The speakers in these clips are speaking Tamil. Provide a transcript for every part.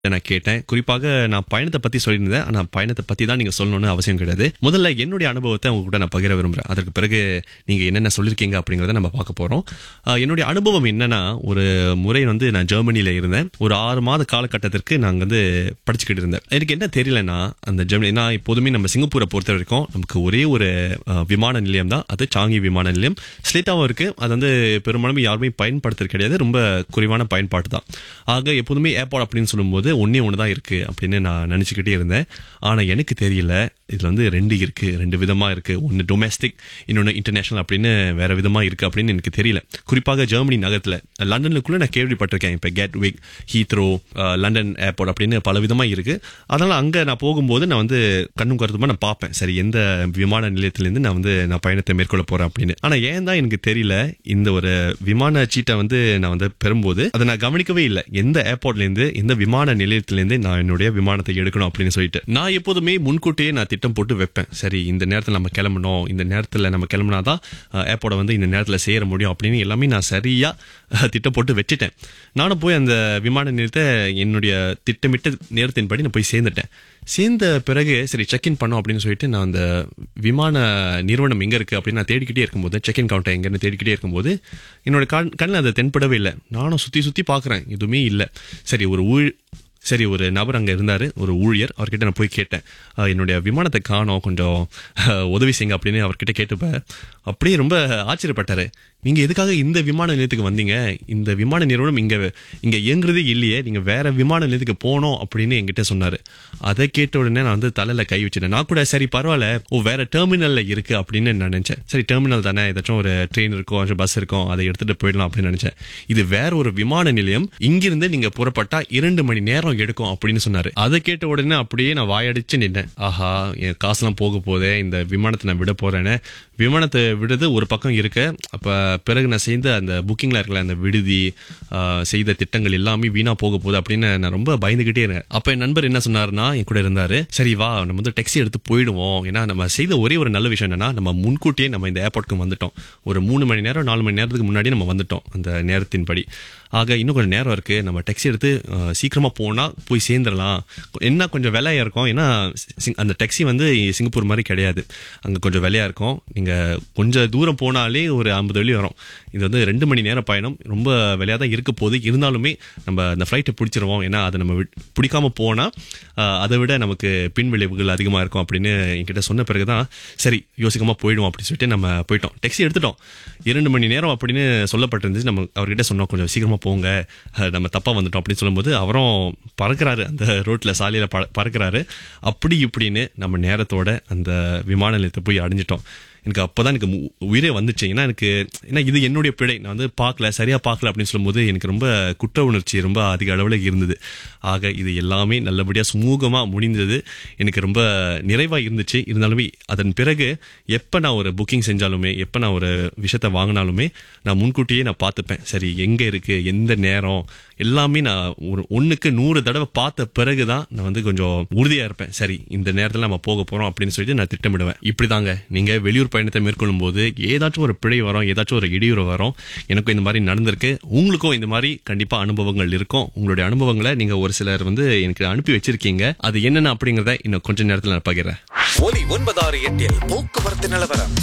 நான் கேட்டேன் குறிப்பாக நான் பயணத்தை பத்தி சொல்லியிருந்தேன் ஆனா பயணத்தை பத்தி தான் நீங்க சொல்லணும்னு அவசியம் கிடையாது முதல்ல என்னுடைய அனுபவத்தை உங்க கூட நான் பகிர விரும்புறேன் அதற்கு பிறகு நீங்க என்னென்ன சொல்லிருக்கீங்க அப்படிங்கறத நம்ம பார்க்க போறோம் ஆஹ் என்னுடைய அனுபவம் என்னன்னா ஒரு முறை வந்து நான் ஜெர்மனில இருந்தேன் ஒரு ஆறு மாத காலகட்டத்திற்கு நாங்க வந்து படிச்சுக்கிட்டு இருந்தேன் எனக்கு என்ன தெரியலன்னா அந்த ஜெர்மனி நான் எப்போதுமே நம்ம சிங்கப்பூரை பொறுத்த வரைக்கும் நமக்கு ஒரே ஒரு ஆஹ், விமான நிலையம் தான் அது சாங்கி விமான நிலையம் ஸ்லேட்டாவும் இருக்கு அது வந்து பெரும்பாலும் யாருமே பயன்படுத்துறது கிடையாது ரொம்ப குறைவான பயன்பாட்டு தான் ஆக எப்போதுமே ஏர்போர்ட் அப்படின்னு சொல்லும்போது ஒன்னே ஒன்று தான் இருக்கு அப்படின்னு நான் நினச்சிக்கிட்டே இருந்தேன் ஆனால் எனக்கு தெரியல இதில் வந்து ரெண்டு இருக்கு ரெண்டு விதமாக இருக்கு ஒன்று டொமஸ்டிக் இன்னொன்று இன்டர்நேஷனல் அப்படின்னு வேற விதமாக இருக்கு அப்படின்னு எனக்கு தெரியல குறிப்பாக ஜெர்மனி நகரத்தில் லண்டனுக்குள்ள நான் கேள்விப்பட்டிருக்கேன் இப்போ கேட்விக் ஹீத்ரோ லண்டன் ஏர்போர்ட் அப்படின்னு பல விதமாக இருக்கு அதனால அங்கே நான் போகும்போது நான் வந்து கண்ணும் கருத்துமா நான் பார்ப்பேன் சரி எந்த விமான நிலையத்திலேருந்து நான் வந்து நான் பயணத்தை மேற்கொள்ள போறேன் அப்படின்னு ஆனால் ஏன் தான் எனக்கு தெரியல இந்த ஒரு விமான சீட்டை வந்து நான் வந்து பெறும்போது அதை நான் கவனிக்கவே இல்லை எந்த ஏர்போர்ட்ல இருந்து எந்த விமான நிலையத்திலேருந்து நான் என்னுடைய விமானத்தை எடுக்கணும் அப்படின்னு சொல்லிட்டு நான் எப்போதுமே முன்கூட்டியே நான் திட்டம் போட்டு வைப்பேன் சரி இந்த நேரத்தில் நம்ம கிளம்பணும் இந்த நேரத்தில் நம்ம கிளம்புனாதான் ஏர்போர்ட்டை வந்து இந்த நேரத்தில் சேர முடியும் அப்படின்னு எல்லாமே நான் சரியா அஹ், திட்டம் போட்டு வச்சுட்டேன் நானும் போய் அந்த விமான நிலையத்தை என்னுடைய திட்டமிட்ட நேரத்தின்படி நான் போய் சேர்ந்துட்டேன் சேர்ந்த பிறகு சரி செக்இன் பண்ணோம் அப்படின்னு சொல்லிட்டு நான் அந்த விமான நிறுவனம் எங்க இருக்கு அப்படின்னு நான் தேடிக்கிட்டே இருக்கும்போது செக்இன் கவுண்டர் எங்கன்னு தேடிக்கிட்டே இருக்கும்போது என்னோட கண் கண்ணில் அதை தென்படவே இல்லை நானும் சுத்தி சுத்தி பார்க்குறேன் எதுவுமே இல்லை சரி ஒரு ஊழ் சரி ஒரு நபர் அங்கே இருந்தார் ஒரு ஊழியர் அவர்கிட்ட நான் போய் கேட்டேன் அஹ், என்னுடைய விமானத்தை காணோம் கொஞ்சம் அஹ், உதவி செய்யுங்க அப்படின்னு அவர்கிட்ட கேட்டுப்ப அப்படியே ரொம்ப ஆச்சரியப்பட்டாரு நீங்க எதுக்காக இந்த விமான நிலையத்துக்கு வந்தீங்க இந்த விமான நிறுவனம் இங்க இங்க இயங்குறதே இல்லையே நீங்க வேற விமான நிலையத்துக்கு போனோம் அப்படின்னு என்கிட்ட சொன்னாரு அதை கேட்ட உடனே நான் வந்து தலையில கை வச்சிட்டேன் நான் கூட சரி பரவாயில்ல ஓ வேற டெர்மினல்ல இருக்கு அப்படின்னு நான் நினைச்சேன் சரி டெர்மினல் தானே ஏதாச்சும் ஒரு ட்ரெயின் இருக்கும் பஸ் இருக்கும் அதை எடுத்துட்டு போயிடலாம் அப்படின்னு நினைச்சேன் இது வேற ஒரு விமான நிலையம் இங்கிருந்து நீங்க புறப்பட்டா இரண்டு மணி நேரம் எடுக்கும் அப்படின்னு சொன்னாரு அதை கேட்ட உடனே அப்படியே நான் வாயடிச்சு நின்னேன் ஆஹா என் காசுலாம் போக போதே இந்த விமானத்தை நான் விட போறேன்னு விமானத்தை விடுறது ஒரு பக்கம் இருக்கு அப்ப பிறகு நான் செய்த அந்த புக்கிங்ல இருக்கல அந்த விடுதி ஆஹ், செய்த திட்டங்கள் எல்லாமே வீணா போக போகுது அப்படின்னு நான் ரொம்ப பயந்துகிட்டே இருந்தேன் அப்ப என் நண்பர் என்ன சொன்னாருன்னா என் கூட இருந்தாரு சரி வா நம்ம வந்து டாக்ஸி எடுத்து போயிடுவோம் ஏன்னா நம்ம செய்த ஒரே ஒரு நல்ல விஷயம் என்னன்னா நம்ம முன்கூட்டியே நம்ம இந்த ஏர்போர்ட்டுக்கு வந்துட்டோம் ஒரு மூணு மணி நேரம் நாலு மணி நேரத்துக்கு முன்னாடி நம்ம வந்துட்டோம் அந்த நேரத்தின்படி ஆக இன்னும் கொஞ்சம் நேரம் இருக்கு நம்ம டாக்ஸி எடுத்து அஹ், சீக்கிரமா போனா போய் சேர்ந்துடலாம் என்ன கொஞ்சம் விலையா இருக்கும் ஏன்னா சிங்- அந்த டாக்ஸி வந்து சிங்கப்பூர் மாதிரி கிடையாது அங்க கொஞ்சம் விலையா இருக்கும் நீங்க கொஞ்சம் தூரம் போனாலே ஒரு ஐம்பது வெள்ளி வரும் இது வந்து ரெண்டு மணி நேரம் பயணம் ரொம்ப விலையா தான் இருக்க போது இருந்தாலுமே நம்ம அந்த ஃப்ளைட்டை பிடிச்சிருவோம் ஏன்னா அதை நம்ம விட்- பிடிக்காம போனா அஹ், அதை விட நமக்கு பின் விளைவுகள் அதிகமா இருக்கும் அப்படின்னு என்கிட்ட சொன்ன பிறகுதான் சரி யோசிக்காம போயிடுவோம் அப்படின்னு சொல்லிட்டு நம்ம போயிட்டோம் டாக்ஸி எடுத்துட்டோம் இரண்டு மணி நேரம் அப்படின்னு சொல்லப்பட்டிருந்துச்சு நம்ம அவர்கிட்ட சொன்னோம் கொஞ்சம் சீக்கிரமா போங்க அஹ், நம்ம தப்பா வந்துட்டோம் அப்படின்னு சொல்லும்போது அவரும் பறக்குறாரு அந்த ரோட்ல சாலையில பற- பறக்குறாரு அப்படி இப்படின்னு நம்ம நேரத்தோட அந்த விமான நிலையத்தை போய் அடைஞ்சிட்டோம் எனக்கு அப்பதான் எனக்கு மு- உயிரே வந்துச்சு ஏன்னா எனக்கு ஏன்னா இது என்னுடைய பிழை நான் வந்து பார்க்கல சரியா பார்க்கல அப்படின்னு சொல்லும்போது எனக்கு ரொம்ப குற்ற உணர்ச்சி ரொம்ப அதிக அளவில் இருந்தது ஆக இது எல்லாமே நல்லபடியா சுமூகமா முடிந்தது எனக்கு ரொம்ப நிறைவா இருந்துச்சு இருந்தாலுமே அதன் பிறகு எப்ப நான் ஒரு புக்கிங் செஞ்சாலுமே எப்ப நான் ஒரு விஷயத்த வாங்கினாலுமே நான் முன்கூட்டியே நான் பார்த்துப்பேன் சரி எங்க இருக்கு எந்த நேரம் எல்லாமே நான் ஒரு ஒண்ணுக்கு நூறு தடவை பார்த்த பிறகுதான் நான் வந்து கொஞ்சம் உறுதியா இருப்பேன் சரி இந்த நேரத்துல நம்ம போக போறோம் அப்படின்னு சொல்லிட்டு நான் திட்டமிடுவேன் இப்படிதாங்க நீங்க வெளியூர் பயணத்தை மேற்கொள்ளும் போது ஏதாச்சும் ஒரு பிழை வரும் ஏதாச்சும் ஒரு இடையூறு வரும் எனக்கும் இந்த மாதிரி நடந்திருக்கு உங்களுக்கும் இந்த மாதிரி கண்டிப்பா அனுபவங்கள் இருக்கும் உங்களுடைய அனுபவங்களை நீங்க ஒரு சிலர் வந்து எனக்கு அனுப்பி வச்சிருக்கீங்க அது என்னென்ன அப்படிங்கறத இன்னும் கொஞ்ச நேரத்துல நான் பகிர்றேன் ஒலி ஒன்பதாறு எட்டில் போக்குவரத்து நிலவரம்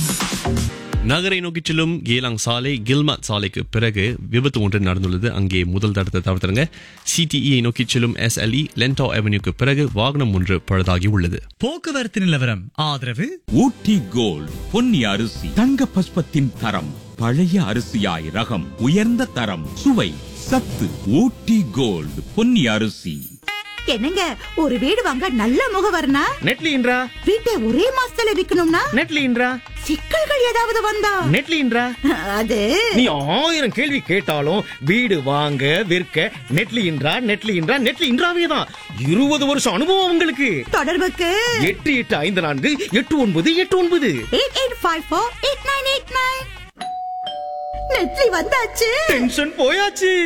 நகரை நோக்கிச் செல்லும் ஏலாங் சாலை கில்மாத் சாலைக்கு பிறகு விபத்து ஒன்று நடந்துள்ளது அங்கே முதல் தடத்தை தவிர்த்துருங்க சிடிஇ நோக்கிச் செல்லும் எஸ்எல்இ லென்டோ அவென்யூக்கு பிறகு வாகனம் ஒன்று பழுதாகி உள்ளது போக்குவரத்து நிலவரம் ஆதரவு ஊட்டி கோல்ட் பொன்னி அரிசி தங்க பஸ்பத்தின் தரம் பழைய அரிசியாய் ரகம் உயர்ந்த தரம் சுவை சத்து ஊட்டி கோல்ட் பொன்னி அரிசி என்னங்க ஒரு வீடு வாங்க நல்ல முகவர்னா நெட்லின்றா வீட்டை ஒரே மாசத்துல விக்கணும்னா நெட்லின்றா சிக்கல்கள் ஏதாவது வந்தா நெட்லின்றா அது நீ ஆயிரம் கேள்வி கேட்டாலும் வீடு வாங்க விற்க நெட்லின்றா நெட்லின்றா நெட்லின்றாவே தான் இருபது வருஷம் அனுபவம் உங்களுக்கு தொடர்புக்கு எட்டு எட்டு ஐந்து நான்கு எட்டு ஒன்பது எட்டு ஒன்பது eight eight five four eight nine eight nine நெட்லி வந்தாச்சு டென்ஷன் போயாச்சு